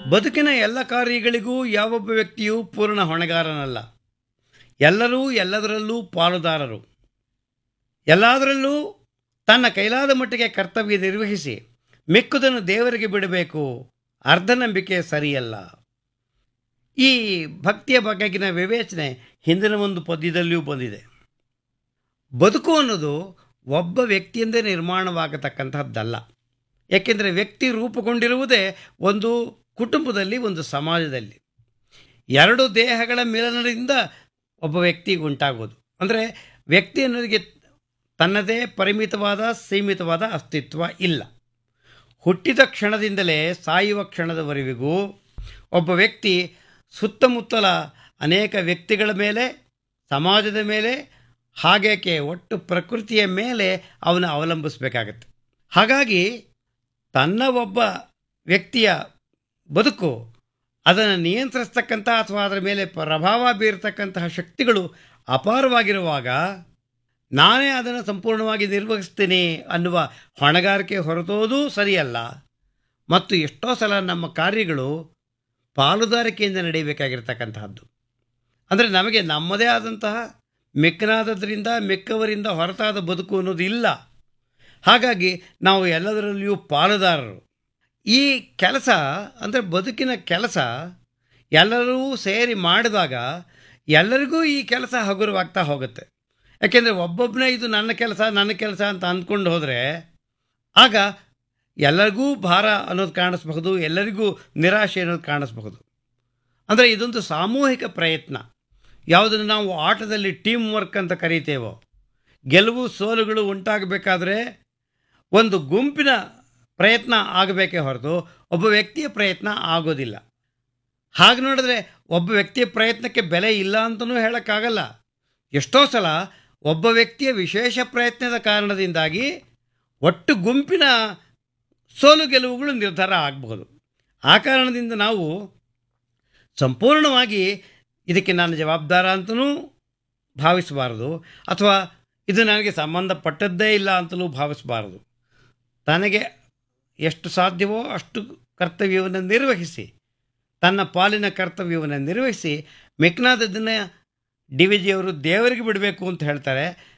ಬದುಕಿನ ಎಲ್ಲ ಕಾರ್ಯಗಳಿಗೂ ಯಾವೊಬ್ಬ ವ್ಯಕ್ತಿಯೂ ಪೂರ್ಣ ಹೊಣೆಗಾರನಲ್ಲ ಎಲ್ಲರೂ ಎಲ್ಲದರಲ್ಲೂ ಪಾಲುದಾರರು ಎಲ್ಲದರಲ್ಲೂ ತನ್ನ ಕೈಲಾದ ಮಟ್ಟಿಗೆ ಕರ್ತವ್ಯ ನಿರ್ವಹಿಸಿ ಮಿಕ್ಕುದನ್ನು ದೇವರಿಗೆ ಬಿಡಬೇಕು ಅರ್ಧನಂಬಿಕೆ ಸರಿಯಲ್ಲ ಈ ಭಕ್ತಿಯ ಬಗೆಗಿನ ವಿವೇಚನೆ ಹಿಂದಿನ ಒಂದು ಪದ್ಯದಲ್ಲಿಯೂ ಬಂದಿದೆ ಬದುಕು ಅನ್ನೋದು ಒಬ್ಬ ವ್ಯಕ್ತಿಯಿಂದ ನಿರ್ಮಾಣವಾಗತಕ್ಕಂಥದ್ದಲ್ಲ ಏಕೆಂದರೆ ವ್ಯಕ್ತಿ ರೂಪುಗೊಂಡಿರುವುದೇ ಒಂದು ಕುಟುಂಬದಲ್ಲಿ ಒಂದು ಸಮಾಜದಲ್ಲಿ ಎರಡು ದೇಹಗಳ ಮಿಲನದಿಂದ ಒಬ್ಬ ವ್ಯಕ್ತಿಗೆ ಉಂಟಾಗೋದು ಅಂದರೆ ವ್ಯಕ್ತಿ ಅನ್ನೋದಕ್ಕೆ ತನ್ನದೇ ಪರಿಮಿತವಾದ ಸೀಮಿತವಾದ ಅಸ್ತಿತ್ವ ಇಲ್ಲ ಹುಟ್ಟಿದ ಕ್ಷಣದಿಂದಲೇ ಸಾಯುವ ಕ್ಷಣದವರೆವಿಗೂ ಒಬ್ಬ ವ್ಯಕ್ತಿ ಸುತ್ತಮುತ್ತಲ ಅನೇಕ ವ್ಯಕ್ತಿಗಳ ಮೇಲೆ ಸಮಾಜದ ಮೇಲೆ ಹಾಗೇಕೆ ಒಟ್ಟು ಪ್ರಕೃತಿಯ ಮೇಲೆ ಅವನು ಅವಲಂಬಿಸಬೇಕಾಗತ್ತೆ ಹಾಗಾಗಿ ತನ್ನ ಒಬ್ಬ ವ್ಯಕ್ತಿಯ ಬದುಕು ಅದನ್ನು ನಿಯಂತ್ರಿಸ್ತಕ್ಕಂಥ ಅಥವಾ ಅದರ ಮೇಲೆ ಪ್ರಭಾವ ಬೀರತಕ್ಕಂತಹ ಶಕ್ತಿಗಳು ಅಪಾರವಾಗಿರುವಾಗ ನಾನೇ ಅದನ್ನು ಸಂಪೂರ್ಣವಾಗಿ ನಿರ್ವಹಿಸ್ತೀನಿ ಅನ್ನುವ ಹೊಣೆಗಾರಿಕೆ ಹೊರತೋದು ಸರಿಯಲ್ಲ ಮತ್ತು ಎಷ್ಟೋ ಸಲ ನಮ್ಮ ಕಾರ್ಯಗಳು ಪಾಲುದಾರಿಕೆಯಿಂದ ನಡೆಯಬೇಕಾಗಿರ್ತಕ್ಕಂತಹದ್ದು ಅಂದರೆ ನಮಗೆ ನಮ್ಮದೇ ಆದಂತಹ ಮೆಕ್ಕನಾದದ್ರಿಂದ ಮೆಕ್ಕವರಿಂದ ಹೊರತಾದ ಬದುಕು ಅನ್ನೋದು ಇಲ್ಲ ಹಾಗಾಗಿ ನಾವು ಎಲ್ಲದರಲ್ಲಿಯೂ ಪಾಲುದಾರರು ಈ ಕೆಲಸ ಅಂದರೆ ಬದುಕಿನ ಕೆಲಸ ಎಲ್ಲರೂ ಸೇರಿ ಮಾಡಿದಾಗ ಎಲ್ಲರಿಗೂ ಈ ಕೆಲಸ ಹಗುರವಾಗ್ತಾ ಹೋಗುತ್ತೆ ಯಾಕೆಂದರೆ ಒಬ್ಬೊಬ್ಬನೇ ಇದು ನನ್ನ ಕೆಲಸ ನನ್ನ ಕೆಲಸ ಅಂತ ಅಂದ್ಕೊಂಡು ಹೋದರೆ ಆಗ ಎಲ್ಲರಿಗೂ ಭಾರ ಅನ್ನೋದು ಕಾಣಿಸ್ಬಹುದು ಎಲ್ಲರಿಗೂ ನಿರಾಶೆ ಅನ್ನೋದು ಕಾಣಿಸ್ಬಹುದು ಅಂದರೆ ಇದೊಂದು ಸಾಮೂಹಿಕ ಪ್ರಯತ್ನ ಯಾವುದನ್ನು ನಾವು ಆಟದಲ್ಲಿ ಟೀಮ್ ವರ್ಕ್ ಅಂತ ಕರೀತೇವೋ ಗೆಲುವು ಸೋಲುಗಳು ಉಂಟಾಗಬೇಕಾದ್ರೆ ಒಂದು ಗುಂಪಿನ ಪ್ರಯತ್ನ ಆಗಬೇಕೇ ಹೊರತು ಒಬ್ಬ ವ್ಯಕ್ತಿಯ ಪ್ರಯತ್ನ ಆಗೋದಿಲ್ಲ ಹಾಗೆ ನೋಡಿದ್ರೆ ಒಬ್ಬ ವ್ಯಕ್ತಿಯ ಪ್ರಯತ್ನಕ್ಕೆ ಬೆಲೆ ಇಲ್ಲ ಅಂತಲೂ ಹೇಳೋಕ್ಕಾಗಲ್ಲ ಎಷ್ಟೋ ಸಲ ಒಬ್ಬ ವ್ಯಕ್ತಿಯ ವಿಶೇಷ ಪ್ರಯತ್ನದ ಕಾರಣದಿಂದಾಗಿ ಒಟ್ಟು ಗುಂಪಿನ ಸೋಲು ಗೆಲುವುಗಳು ನಿರ್ಧಾರ ಆಗಬಹುದು ಆ ಕಾರಣದಿಂದ ನಾವು ಸಂಪೂರ್ಣವಾಗಿ ಇದಕ್ಕೆ ನಾನು ಜವಾಬ್ದಾರ ಅಂತಲೂ ಭಾವಿಸಬಾರದು ಅಥವಾ ಇದು ನನಗೆ ಸಂಬಂಧಪಟ್ಟದ್ದೇ ಇಲ್ಲ ಅಂತಲೂ ಭಾವಿಸಬಾರದು ತನಗೆ ಎಷ್ಟು ಸಾಧ್ಯವೋ ಅಷ್ಟು ಕರ್ತವ್ಯವನ್ನು ನಿರ್ವಹಿಸಿ ತನ್ನ ಪಾಲಿನ ಕರ್ತವ್ಯವನ್ನು ನಿರ್ವಹಿಸಿ ಮೆಕ್ನಾದದನ್ನು ಡಿ ವಿ ಜಿಯವರು ದೇವರಿಗೆ ಬಿಡಬೇಕು ಅಂತ ಹೇಳ್ತಾರೆ